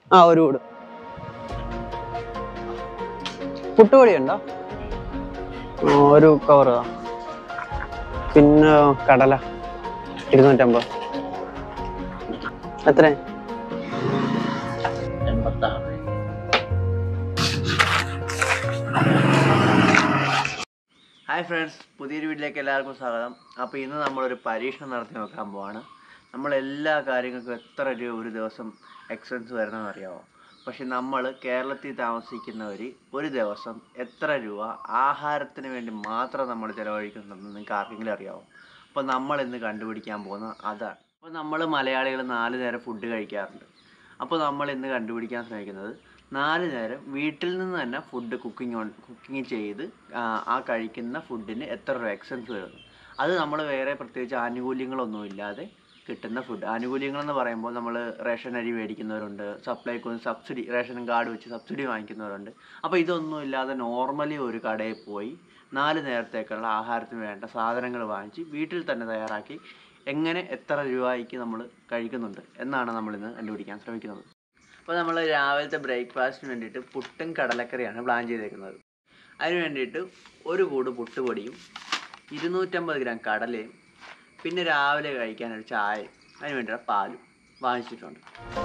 ആ ഒരു കൂട് പുട്ടുപൊടി ഉണ്ടോ ആ, ഒരു കവർ പിന്നെ കടല ഇരുന്നൂറ്റമ്പത് എത്ര ഹായ് ഫ്രണ്ട്സ് പുതിയൊരു വീട്ടിലേക്ക് എല്ലാവർക്കും സ്വാഗതം അപ്പോൾ ഇന്ന് നമ്മളൊരു പരീക്ഷണം നടത്തി നോക്കാൻ പോവാണ് നമ്മൾ എല്ലാ കാര്യങ്ങൾക്കും എത്ര രൂപ ഒരു ദിവസം എക്സ്പെൻസ് വരുന്നതെന്ന് അറിയാമോ പക്ഷെ നമ്മൾ കേരളത്തിൽ താമസിക്കുന്നവർ ഒരു ദിവസം എത്ര രൂപ ആഹാരത്തിന് വേണ്ടി മാത്രം നമ്മൾ ചിലവഴിക്കുന്നുണ്ടെന്ന് നിങ്ങൾക്ക് ആർക്കെങ്കിലും അറിയാമോ അപ്പോൾ നമ്മൾ ഇന്ന് കണ്ടുപിടിക്കാൻ പോകുന്നത് അതാണ് അപ്പോൾ നമ്മൾ മലയാളികൾ നാല് നേരം ഫുഡ് കഴിക്കാറുണ്ട് അപ്പോൾ നമ്മൾ ഇന്ന് കണ്ടുപിടിക്കാൻ ശ്രമിക്കുന്നത് നാല് നേരം വീട്ടിൽ നിന്ന് തന്നെ ഫുഡ് കുക്കിംഗ് ഓൺ കുക്കിംഗ് ചെയ്ത് ആ, ആ കഴിക്കുന്ന ഫുഡിന് എത്ര രൂപ എക്സ്പെൻസ് വരുന്നു അത് നമ്മൾ വേറെ പ്രത്യേകിച്ച് ആനുകൂല്യങ്ങളൊന്നും ഇല്ലാതെ കിട്ടുന്ന ഫുഡ് ആനുകൂല്യങ്ങളെന്ന് പറയുമ്പോൾ നമ്മൾ റേഷൻ അരി മേടിക്കുന്നവരുണ്ട് സപ്ലൈക്കോ സബ്സിഡി റേഷൻ കാർഡ് വെച്ച് സബ്സിഡി വാങ്ങിക്കുന്നവരുണ്ട് അപ്പോൾ ഇതൊന്നും ഇല്ലാതെ നോർമലി ഒരു കടയിൽ പോയി നാല് നേരത്തേക്കുള്ള ആഹാരത്തിന് വേണ്ട സാധനങ്ങൾ വാങ്ങിച്ച് വീട്ടിൽ തന്നെ തയ്യാറാക്കി എങ്ങനെ എത്ര രൂപയ്ക്ക് നമ്മൾ കഴിക്കുന്നുണ്ട് എന്നാണ് നമ്മളിന്ന് കണ്ടുപിടിക്കാൻ ശ്രമിക്കുന്നത് അപ്പോൾ നമ്മൾ രാവിലത്തെ ബ്രേക്ക്ഫാസ്റ്റിന് വേണ്ടിയിട്ട് പുട്ടും കടലക്കറിയാണ് പ്ലാൻ ചെയ്തേക്കുന്നത് അതിന് വേണ്ടിയിട്ട് ഒരു കൂട് പുട്ടുപൊടിയും ഇരുന്നൂറ്റമ്പത് ഗ്രാം കടലയും പിന്നെ രാവിലെ കഴിക്കാൻ ഒരു ചായയും അതിന് വേണ്ടിയുള്ള പാലും വാങ്ങിച്ചിട്ടുണ്ട്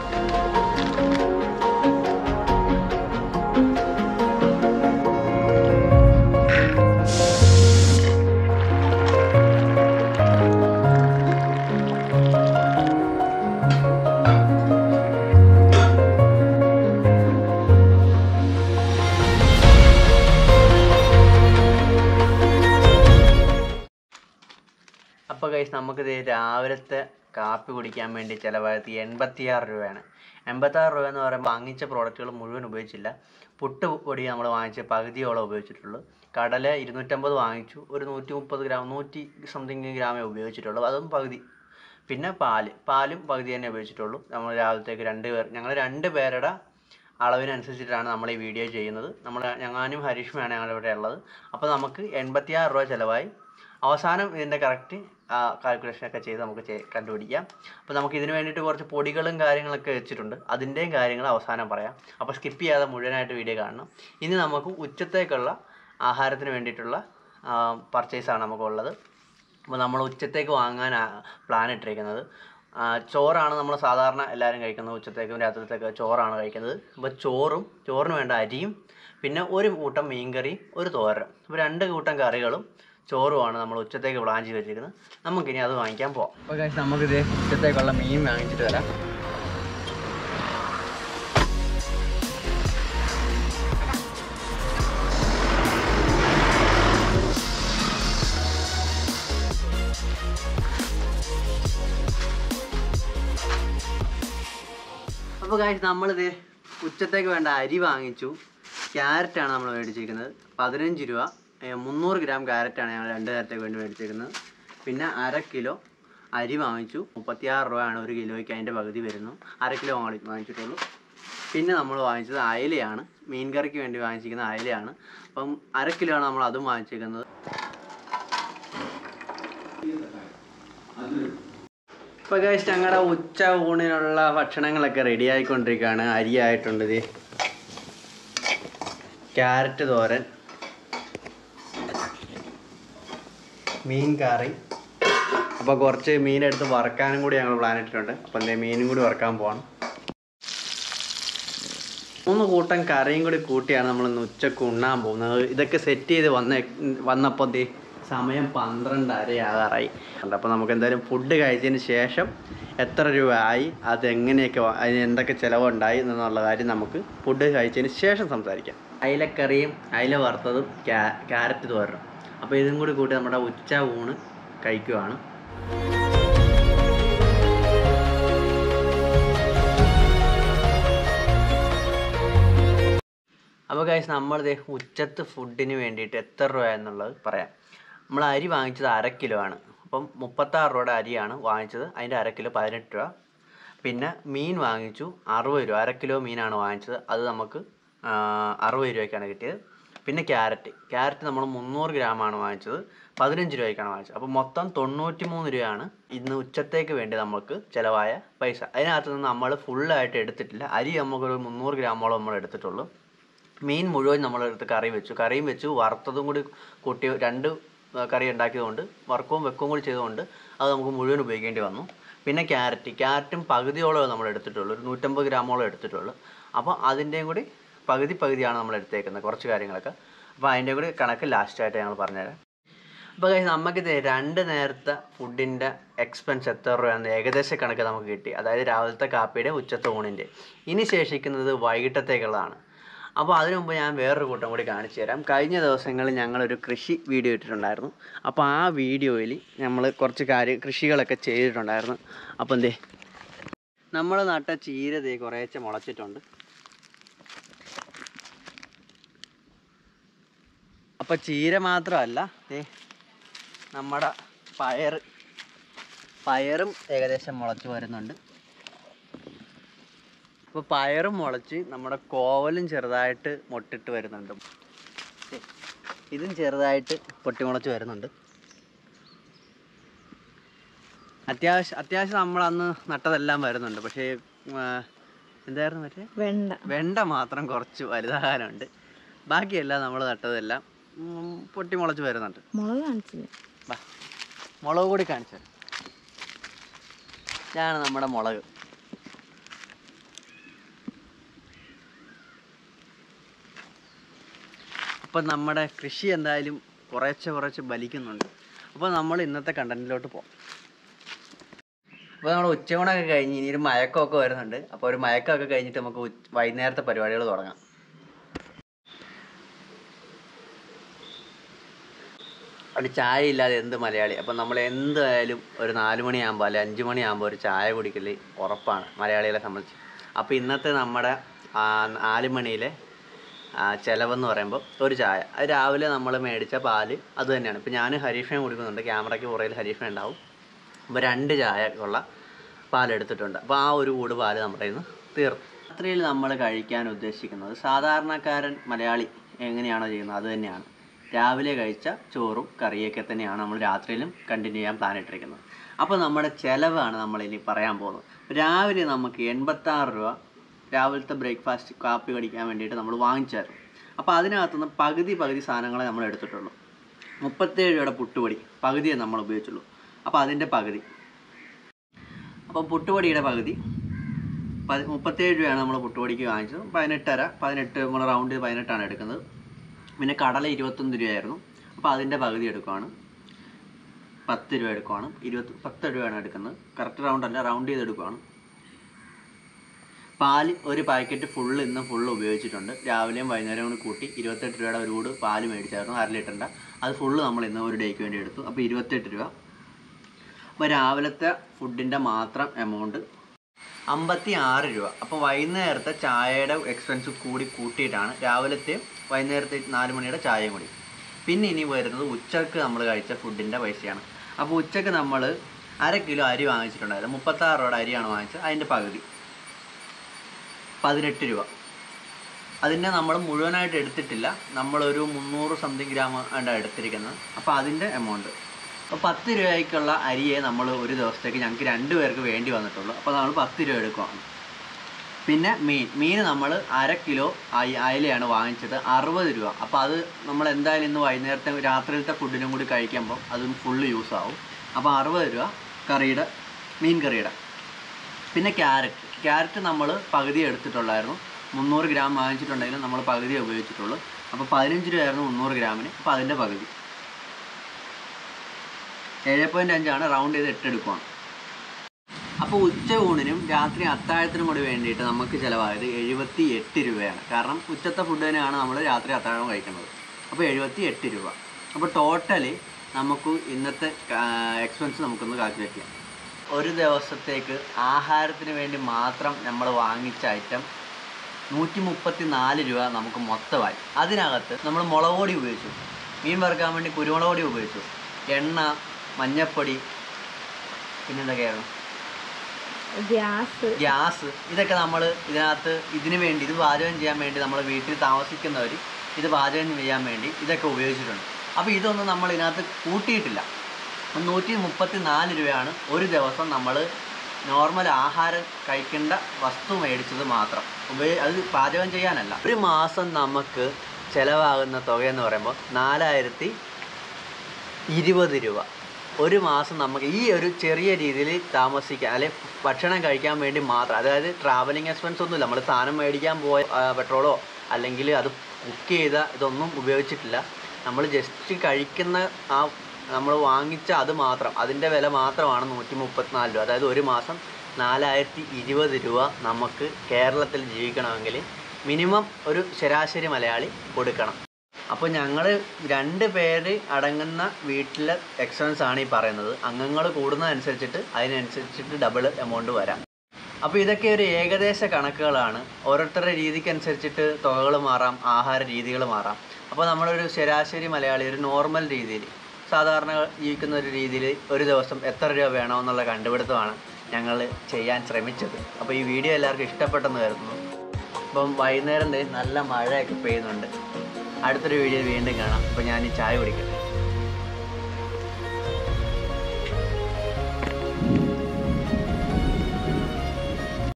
അപ്പോൾ കഴിച്ച് നമുക്കിത് രാവിലത്തെ കാപ്പി കുടിക്കാൻ വേണ്ടി ചിലവായത് എൺപത്തിയാറ് രൂപയാണ് എൺപത്താറ് രൂപ എന്ന് പറയുമ്പോൾ വാങ്ങിച്ച പ്രോഡക്റ്റുകൾ മുഴുവൻ ഉപയോഗിച്ചില്ല പുട്ട് പൊടി നമ്മൾ വാങ്ങിച്ച പകുതിയോളം ഉപയോഗിച്ചിട്ടുള്ളൂ കടല ഇരുന്നൂറ്റമ്പത് വാങ്ങിച്ചു ഒരു നൂറ്റി മുപ്പത് ഗ്രാം നൂറ്റി സംതിങ് ഗ്രാമേ ഉപയോഗിച്ചിട്ടുള്ളൂ അതും പകുതി പിന്നെ പാല് പാലും പകുതി തന്നെ ഉപയോഗിച്ചിട്ടുള്ളൂ നമ്മൾ രാവിലത്തേക്ക് രണ്ട് പേർ ഞങ്ങൾ രണ്ട് പേരുടെ അളവിനനുസരിച്ചിട്ടാണ് നമ്മൾ ഈ വീഡിയോ ചെയ്യുന്നത് നമ്മൾ ഞാനും ഹരീഷുമാണ് ഞങ്ങളിവിടെ ഉള്ളത് അപ്പോൾ നമുക്ക് എൺപത്തിയാറ് രൂപ ചിലവായി അവസാനം ഇതിൻ്റെ കറക്റ്റ് കാൽക്കുലേഷൻ ഒക്കെ ചെയ്ത് നമുക്ക് ചെ- കണ്ടുപിടിക്കാം അപ്പോൾ നമുക്ക് ഇതിന് വേണ്ടിയിട്ട് കുറച്ച് പൊടികളും കാര്യങ്ങളൊക്കെ വെച്ചിട്ടുണ്ട് അതിൻ്റെയും കാര്യങ്ങൾ അവസാനം പറയാം അപ്പോൾ സ്കിപ്പ് ചെയ്യാതെ മുഴുവനായിട്ട് വീഡിയോ കാണണം ഇനി നമുക്ക് ഉച്ചത്തേക്കുള്ള ആഹാരത്തിന് വേണ്ടിയിട്ടുള്ള പർച്ചേസാണ് നമുക്കുള്ളത് അപ്പോൾ നമ്മൾ ഉച്ചത്തേക്ക് വാങ്ങാൻ പ്ലാൻ ഇട്ടിരിക്കുന്നത് ആ, ചോറാണ് നമ്മൾ സാധാരണ എല്ലാവരും കഴിക്കുന്നത് ഉച്ചത്തേക്കും രാത്രിത്തേക്ക് ചോറാണ് കഴിക്കുന്നത് അപ്പോൾ ചോറും ചോറിന് വേണ്ട അരിയും പിന്നെ ഒരു കൂട്ടം മീൻകറിയും ഒരു തോരനും അപ്പോൾ രണ്ട് കൂട്ടം കറികളും ചോറുമാണ് നമ്മൾ ഉച്ചത്തേക്ക് പ്ലാൻ ചെയ്ത് വെച്ചിരിക്കുന്നത് നമുക്കിനി അത് വാങ്ങിക്കാൻ പോവാം അപ്പോൾ കഴിച്ച് നമുക്കിത് ഉച്ചത്തേക്കുള്ള മീൻ വാങ്ങിച്ചിട്ട് വരാം അപ്പോൾ കാശ് നമ്മളിത് ഉച്ചത്തേക്ക് വേണ്ട അരി വാങ്ങിച്ചു ക്യാരറ്റാണ് നമ്മൾ മേടിച്ചിരിക്കുന്നത് പതിനഞ്ച് രൂപ ഏ, മുന്നൂറ് ഗ്രാം ക്യാരറ്റാണ് ഞങ്ങൾ രണ്ട് നേരത്തേക്ക് വേണ്ടി മേടിച്ചിരിക്കുന്നത് പിന്നെ അര കിലോ അരി വാങ്ങിച്ചു മുപ്പത്തിയാറ് രൂപയാണ് ഒരു കിലോയ്ക്ക് അതിൻ്റെ പകുതി വരുന്നു അര കിലോ വാങ്ങി വാങ്ങിച്ചിട്ടുള്ളൂ പിന്നെ നമ്മൾ വാങ്ങിച്ചത് അയലയാണ് മീൻ കറിക്ക് വേണ്ടി വാങ്ങിച്ചിരിക്കുന്ന അയലയാണ് അപ്പം അര കിലോ ആണ് നമ്മൾ അതും വാങ്ങിച്ചിരിക്കുന്നത് ഇപ്പോൾ കഴിച്ച് ഞങ്ങളുടെ ഉച്ച ഊണിനുള്ള ഭക്ഷണങ്ങളൊക്കെ റെഡി ആയിക്കൊണ്ടിരിക്കുകയാണ് അരി ആയിട്ടുണ്ട് ഇത് ക്യാരറ്റ് തോരൻ മീൻ കറി അപ്പോൾ കുറച്ച് മീനെടുത്ത് വറക്കാനും കൂടി ഞങ്ങൾ പ്ലാൻ ഇട്ടിട്ടുണ്ട് അപ്പോൾ എന്തേ മീനും കൂടി വറക്കാൻ പോകണം മൂന്ന് കൂട്ടം കറിയും കൂടി കൂട്ടിയാണ് നമ്മൾ ഇന്ന് ഉച്ചക്ക് ഉണ്ണാൻ പോകുന്നത് ഇതൊക്കെ സെറ്റ് ചെയ്ത് വന്ന വന്നപ്പോൾ ദേ സമയം പന്ത്രണ്ടര ആകാറായി അപ്പോൾ നമുക്ക് എന്തായാലും ഫുഡ് കഴിച്ചതിന് ശേഷം എത്ര രൂപ ആയി അത് എങ്ങനെയൊക്കെ വാ- അതിന് എന്തൊക്കെ ചിലവുണ്ടായി എന്നുള്ള കാര്യം നമുക്ക് ഫുഡ് കഴിച്ചതിന് ശേഷം സംസാരിക്കാം അയിലക്കറിയും അയില വറുത്തതും ക്യാ ക്യാരറ്റ് തോരനും അപ്പോൾ ഇതും കൂടി കൂട്ടി നമ്മുടെ ഉച്ച ഊണ് കഴിക്കുവാണ് അപ്പോൾ കഴിച്ച് നമ്മൾ ദേ ഉച്ചത്ത് ഫുഡിന് വേണ്ടിയിട്ട് എത്ര രൂപ എന്നുള്ളത് പറയാം നമ്മൾ അരി വാങ്ങിച്ചത് അര കിലോ ആണ് അപ്പം മുപ്പത്താറ് രൂപയുടെ അരിയാണ് വാങ്ങിച്ചത് അതിൻ്റെ അര കിലോ പതിനെട്ട് രൂപ പിന്നെ മീൻ വാങ്ങിച്ചു അറുപത് രൂപ അര കിലോ മീനാണ് വാങ്ങിച്ചത് അത് നമുക്ക് ആ, അറുപത് രൂപയ്ക്കാണ് കിട്ടിയത് പിന്നെ ക്യാരറ്റ് ക്യാരറ്റ് നമ്മൾ മുന്നൂറ് ഗ്രാമാണ് വാങ്ങിച്ചത് പതിനഞ്ച് രൂപയ്ക്കാണ് വാങ്ങിച്ചത് അപ്പോൾ മൊത്തം തൊണ്ണൂറ്റി മൂന്ന് രൂപയാണ് ഇന്ന് ഉച്ചത്തേക്ക് വേണ്ടി നമുക്ക് ചിലവായ പൈസ അതിനകത്ത് നിന്ന് നമ്മൾ ഫുള്ളായിട്ട് എടുത്തിട്ടില്ല അരി നമുക്കൊരു മുന്നൂറ് ഗ്രാമോളം നമ്മൾ എടുത്തിട്ടുള്ളൂ മീൻ മുഴുവൻ നമ്മളെടുത്ത് കറി വെച്ചു കറിയും വെച്ചു വറുത്തതും കൂടി കൂട്ടി രണ്ട് ആ, കറി ഉണ്ടാക്കിയതുകൊണ്ട് വറുക്കവും വെക്കവും കൂടി ചെയ്തുകൊണ്ട് അത് നമുക്ക് മുഴുവൻ ഉപയോഗിക്കേണ്ടി വന്നു പിന്നെ ക്യാരറ്റ് ക്യാരറ്റും പകുതിയോളം നമ്മൾ എടുത്തിട്ടുള്ളൂ ഒരു നൂറ്റമ്പത് ഗ്രാമോളം എടുത്തിട്ടുള്ളൂ അപ്പോൾ അതിൻ്റെയും കൂടി പകുതി പകുതിയാണ് നമ്മൾ എടുത്തേക്കുന്നത് കുറച്ച് കാര്യങ്ങളൊക്കെ അപ്പോൾ അതിൻ്റെ കൂടി കണക്ക് ലാസ്റ്റായിട്ട് ഞങ്ങൾ പറഞ്ഞുതരാം അപ്പോൾ കഴിച്ച് നമുക്കിത് രണ്ട് നേരത്തെ ഫുഡിൻ്റെ എക്സ്പെൻസ് എത്ര രൂപയാണെന്ന് ഏകദേശ കണക്ക് നമുക്ക് കിട്ടി അതായത് രാവിലത്തെ കാപ്പിയുടെ ഉച്ചത്തെ ഊണിൻ്റെ ഇനി ശേഷിക്കുന്നത് വൈകിട്ടത്തേക്കുള്ളതാണ് അപ്പോൾ അതിനു മുമ്പ് ഞാൻ വേറൊരു കൂട്ടം കൂടി കാണിച്ചു തരാം കഴിഞ്ഞ ദിവസങ്ങളിൽ ഞങ്ങളൊരു കൃഷി വീഡിയോ ഇട്ടിട്ടുണ്ടായിരുന്നു അപ്പോൾ ആ വീഡിയോയിൽ നമ്മൾ കുറച്ച് കാര്യം കൃഷികളൊക്കെ ചെയ്തിട്ടുണ്ടായിരുന്നു അപ്പോൾ എന്തേ നമ്മൾ നട്ട ചീര ദേ കുറേശ്ശെ മുളച്ചിട്ടുണ്ട് അപ്പോൾ ചീര മാത്രമല്ല ദേ നമ്മുടെ പയർ പയറും ഏകദേശം മുളച്ച് വരുന്നുണ്ട് ഇപ്പോൾ പയറും മുളച്ച് നമ്മുടെ കോവലും ചെറുതായിട്ട് മൊട്ടിട്ട് വരുന്നുണ്ട് ദേ, ഇതും ചെറുതായിട്ട് പൊട്ടിമുളച്ച് വരുന്നുണ്ട് അത്യാവശ്യം അത്യാവശ്യം നമ്മൾ അന്ന് നട്ടതെല്ലാം വരുന്നുണ്ട് പക്ഷേ ആ, എന്തായിരുന്നു മറ്റേ വെണ്ട വെണ്ട മാത്രം കുറച്ച് വലുതാകാനുണ്ട് ബാക്കിയെല്ലാം നമ്മൾ നട്ടതെല്ലാം ഉം, പൊട്ടിമുളച്ച് വരുന്നുണ്ട് മുളക് കാണിച്ചില്ല ബാ മുളക് കൂടി കാണിച്ചു ഇതാണ് നമ്മുടെ മുളക് അപ്പം നമ്മുടെ കൃഷി എന്തായാലും കുറേശ്ശെ കുറച്ച് ബലിക്കുന്നുണ്ട് അപ്പോൾ നമ്മൾ ഇന്നത്തെ കണ്ടന്റിലോട്ട് പോകാം അപ്പോൾ നമ്മൾ ഉച്ചയൂണൊക്കെ കഴിഞ്ഞ് ഇനി ഒരു മയക്കമൊക്കെ വരുന്നുണ്ട് അപ്പോൾ ഒരു മയക്കമൊക്കെ കഴിഞ്ഞിട്ട് നമുക്ക് ഉച്ച- വൈകുന്നേരത്തെ പരിപാടികൾ തുടങ്ങാം ഒരു ചായ ഇല്ലാതെ എന്ത് മലയാളി അപ്പം നമ്മൾ എന്തായാലും ഒരു നാല് മണിയാകുമ്പോൾ അല്ലെ അഞ്ച് മണിയാകുമ്പോൾ ഒരു ചായ കുടിക്കൽ ഉറപ്പാണ് മലയാളികളെ സംബന്ധിച്ച് അപ്പോൾ ഇന്നത്തെ നമ്മുടെ ആ, നാല് മണിയിലെ ആ, ചിലവെന്ന് പറയുമ്പോൾ ഒരു ചായ അത് രാവിലെ നമ്മൾ മേടിച്ച പാല് അത് തന്നെയാണ് ഇപ്പം ഞാൻ ഹരീഫയും കുടിക്കുന്നുണ്ട് ക്യാമറയ്ക്ക് പുറയിൽ ഹരീഫ ഉണ്ടാവും അപ്പോൾ രണ്ട് ചായ ഉള്ള പാലെടുത്തിട്ടുണ്ട് അപ്പോൾ ആ ഒരു കൂട് പാല് നമ്മുടെ ഇന്ന് തീർന്നു രാത്രിയിൽ നമ്മൾ കഴിക്കാൻ ഉദ്ദേശിക്കുന്നത് സാധാരണക്കാരൻ മലയാളി എങ്ങനെയാണോ ചെയ്യുന്നത് അത് തന്നെയാണ് രാവിലെ കഴിച്ച ചോറും കറിയൊക്കെ തന്നെയാണ് നമ്മൾ രാത്രിയിലും കണ്ടിന്യൂ ചെയ്യാൻ പ്ലാൻ ഇട്ടിരിക്കുന്നത് അപ്പോൾ നമ്മുടെ ചിലവാണ് നമ്മൾ ഇനി പറയാൻ പോകുന്നത് രാവിലെ നമുക്ക് എൺപത്താറ് രൂപ രാവിലത്തെ ബ്രേക്ക്ഫാസ്റ്റ് കാപ്പി കടിക്കാൻ വേണ്ടിയിട്ട് നമ്മൾ വാങ്ങിച്ചായിരുന്നു അപ്പോൾ അതിനകത്തുനിന്ന് പകുതി പകുതി സാധനങ്ങളെ നമ്മൾ എടുത്തിട്ടുള്ളൂ മുപ്പത്തേഴ് രൂപയുടെ പുട്ടുപൊടി പകുതിയെ നമ്മൾ ഉപയോഗിച്ചുള്ളൂ അപ്പോൾ അതിൻ്റെ പകുതി അപ്പോൾ പുട്ടുപൊടിയുടെ പകുതി പതി മുപ്പത്തേഴ് രൂപയാണ് നമ്മൾ പുട്ടുപൊടിക്ക് വാങ്ങിച്ചത് പതിനെട്ടര പതിനെട്ട് നമ്മൾ റൗണ്ട് ചെയ്ത് പതിനെട്ടാണ് എടുക്കുന്നത് പിന്നെ കടല ഇരുപത്തൊന്ന് രൂപയായിരുന്നു അപ്പോൾ അതിൻ്റെ പകുതി എടുക്കുവാണ് പത്ത് രൂപ എടുക്കുവാണ് ഇരുപത്തി പത്ത് രൂപയാണ് എടുക്കുന്നത് കറക്റ്റ് റൗണ്ട് അല്ല റൗണ്ട് ചെയ്ത് എടുക്കുവാണ് പാല് ഒരു പാക്കറ്റ് ഫുള്ള് ഇന്ന് ഫുള്ള് ഉപയോഗിച്ചിട്ടുണ്ട് രാവിലെയും വൈകുന്നേരവും കൂടി കൂട്ടി ഇരുപത്തെട്ട് രൂപയുടെ ഒരു കൂട് പാല് മേടിച്ചായിരുന്നു അര ലിറ്ററിൻ്റെ അത് ഫുള്ള് നമ്മൾ ഇന്ന് ഒരു ഡേക്ക് വേണ്ടി എടുത്തു അപ്പോൾ ഇരുപത്തെട്ട് രൂപ അപ്പോൾ രാവിലത്തെ ഫുഡിൻ്റെ മാത്രം എമൗണ്ട് അമ്പത്തി ആറ് രൂപ അപ്പോൾ വൈകുന്നേരത്തെ ചായയുടെ എക്സ്പെൻസ് കൂടി കൂട്ടിയിട്ടാണ് രാവിലത്തെ വൈകുന്നേരത്തെ നാല് മണിയുടെ ചായയും കൂടി പിന്നെ ഇനി വരുന്നത് ഉച്ചക്ക് നമ്മൾ കഴിച്ച ഫുഡിൻ്റെ പൈസയാണ് അപ്പോൾ ഉച്ചക്ക് നമ്മൾ അര കിലോ അരി വാങ്ങിച്ചിട്ടുണ്ടായിരുന്നു മുപ്പത്താറ് രൂപയുടെ അരിയാണ് വാങ്ങിച്ചത് അതിൻ്റെ പകുതി പതിനെട്ട് രൂപ അതിനെ നമ്മൾ മുഴുവനായിട്ട് എടുത്തിട്ടില്ല നമ്മളൊരു മുന്നൂറ് സംതിങ് ഗ്രാം ആണ് എടുത്തിരിക്കുന്നത് അപ്പോൾ അതിൻ്റെ എമൗണ്ട് അപ്പോൾ പത്ത് രൂപയ്ക്കുള്ള അരിയെ നമ്മൾ ഒരു ദിവസത്തേക്ക് ഞങ്ങൾക്ക് രണ്ട് പേർക്ക് വേണ്ടി വന്നിട്ടുള്ളൂ അപ്പോൾ നമ്മൾ പത്ത് രൂപ എടുക്കുവാണ് പിന്നെ മീൻ മീൻ നമ്മൾ അര കിലോ അയ- അയലയാണ് വാങ്ങിച്ചത് അറുപത് രൂപ അപ്പോൾ അത് നമ്മൾ എന്തായാലും ഇന്ന് വൈകുന്നേരത്തെ രാത്രിയിലത്തെ ഫുഡിനും കൂടി കഴിക്കുമ്പോൾ അതും ഫുള്ള് യൂസ് ആവും അപ്പോൾ അറുപത് രൂപ കറിയുടെ മീൻ കറിയുടെ പിന്നെ ക്യാരറ്റ് ക്യാരറ്റ് നമ്മൾ പകുതി എടുത്തിട്ടുള്ളായിരുന്നു മുന്നൂറ് ഗ്രാം വാങ്ങിച്ചിട്ടുണ്ടെങ്കിലും നമ്മൾ പകുതിയേ ഉപയോഗിച്ചിട്ടുള്ളൂ അപ്പോൾ പതിനഞ്ച് രൂപയായിരുന്നു മുന്നൂറ് ഗ്രാമിന് അപ്പോൾ അതിൻ്റെ പകുതി ഏഴ് പോയിൻറ്റ് അഞ്ചാണ് റൗണ്ട് ചെയ്ത് എട്ട് എടുക്കുവാണ് അപ്പോൾ ഉച്ച ഊണിനും രാത്രി അത്താഴത്തിനും കൂടി വേണ്ടിയിട്ട് നമുക്ക് ചിലവായത് എഴുപത്തി എട്ട് രൂപയാണ് കാരണം ഉച്ചത്തെ ഫുഡ് തന്നെയാണ് നമ്മൾ രാത്രി അത്താഴം കഴിക്കുന്നത് അപ്പോൾ എഴുപത്തി എട്ട് രൂപ അപ്പോൾ ടോട്ടലി നമുക്ക് ഇന്നത്തെ എക്സ്പെൻസ് നമുക്കൊന്ന് കാൽക്കുലേറ്റ് ചെയ്യാം ഒരു ദിവസത്തേക്ക് ആഹാരത്തിന് വേണ്ടി മാത്രം നമ്മൾ വാങ്ങിച്ച ഐറ്റം നൂറ്റി മുപ്പത്തി നാല് രൂപ നമുക്ക് മൊത്തമായി അതിനകത്ത് നമ്മൾ മുളക് പൊടി ഉപയോഗിച്ചു മീൻ വറുക്കാൻ വേണ്ടി കുരുമുളക് പൊടി ഉപയോഗിച്ചു എണ്ണ മഞ്ഞപ്പൊടി പിന്നെന്തൊക്കെയായിരുന്നു ഗ്യാസ് ഗ്യാസ് ഇതൊക്കെ നമ്മൾ ഇതിനകത്ത് ഇതിന് വേണ്ടി ഇത് പാചകം ചെയ്യാൻ വേണ്ടി നമ്മൾ വീട്ടിൽ താമസിക്കുന്നവർ ഇത് പാചകം ചെയ്യാൻ വേണ്ടി ഇതൊക്കെ ഉപയോഗിച്ചിട്ടുണ്ട് അപ്പോൾ ഇതൊന്നും നമ്മൾ ഇതിനകത്ത് കൂട്ടിയിട്ടില്ല നൂറ്റി മുപ്പത്തി നാല് രൂപയാണ് ഒരു ദിവസം നമ്മൾ നോർമൽ ആഹാരം കഴിക്കേണ്ട വസ്തു മേടിച്ചത് മാത്രം ഉപയോഗി അത് പാചകം ചെയ്യാനല്ല ഒരു മാസം നമുക്ക് ചിലവാകുന്ന തുകയെന്ന് പറയുമ്പോൾ നാലായിരത്തി ഇരുപത് രൂപ ഒരു മാസം നമുക്ക് ഈ ഒരു ചെറിയ രീതിയിൽ താമസിക്കാൻ അല്ലെ ഭക്ഷണം കഴിക്കാൻ വേണ്ടി മാത്രം അതായത് ട്രാവലിംഗ് എക്സ്പെൻസ് ഒന്നുമില്ല നമ്മൾ സാധനം മേടിക്കാൻ പോയ ആ, പെട്രോളോ അല്ലെങ്കിൽ അത് കുക്ക് ചെയ്ത ഇതൊന്നും ഉപയോഗിച്ചിട്ടില്ല നമ്മൾ ജസ്റ്റ് കഴിക്കുന്ന ആ നമ്മൾ വാങ്ങിച്ച അത് മാത്രം അതിൻ്റെ വില മാത്രമാണ് നൂറ്റി മുപ്പത്തിനാല് രൂപ അതായത് ഒരു മാസം നാലായിരത്തി ഇരുപത് രൂപ നമുക്ക് കേരളത്തിൽ ജീവിക്കണമെങ്കിൽ മിനിമം ഒരു ശരാശരി മലയാളി കൊടുക്കണം അപ്പോൾ ഞങ്ങൾ രണ്ട് പേര് അടങ്ങുന്ന വീട്ടിലെ എക്സ്പെൻസ് ആണ് ഈ പറയുന്നത് അംഗങ്ങൾ കൂടുന്നതനുസരിച്ചിട്ട് അതിനനുസരിച്ചിട്ട് ഡബിൾ എമൗണ്ട് വരാം അപ്പോൾ ഇതൊക്കെ ഒരു ഏകദേശ കണക്കുകളാണ് ഓരോരുത്തരുടെ രീതിക്ക് അനുസരിച്ചിട്ട് തുകകൾ മാറാം ആഹാര രീതികൾ മാറാം അപ്പോൾ നമ്മളൊരു ശരാശരി മലയാളി ഒരു നോർമൽ രീതിയിൽ സാധാരണ ജീവിക്കുന്ന ഒരു രീതിയിൽ ഒരു ദിവസം എത്ര രൂപ വേണമെന്നുള്ള കണ്ടുപിടുത്തമാണ് ഞങ്ങൾ ചെയ്യാൻ ശ്രമിച്ചത് അപ്പോൾ ഈ വീഡിയോ എല്ലാവർക്കും ഇഷ്ടപ്പെട്ടെന്ന് കരുതുന്നു അപ്പം വൈകുന്നേരം ദേ നല്ല മഴയൊക്കെ പെയ്യുന്നുണ്ട് അടുത്തൊരു വീഡിയോ വീണ്ടും കാണാം അപ്പോൾ ഞാൻ ഈ ചായ കുടിക്കട്ടെ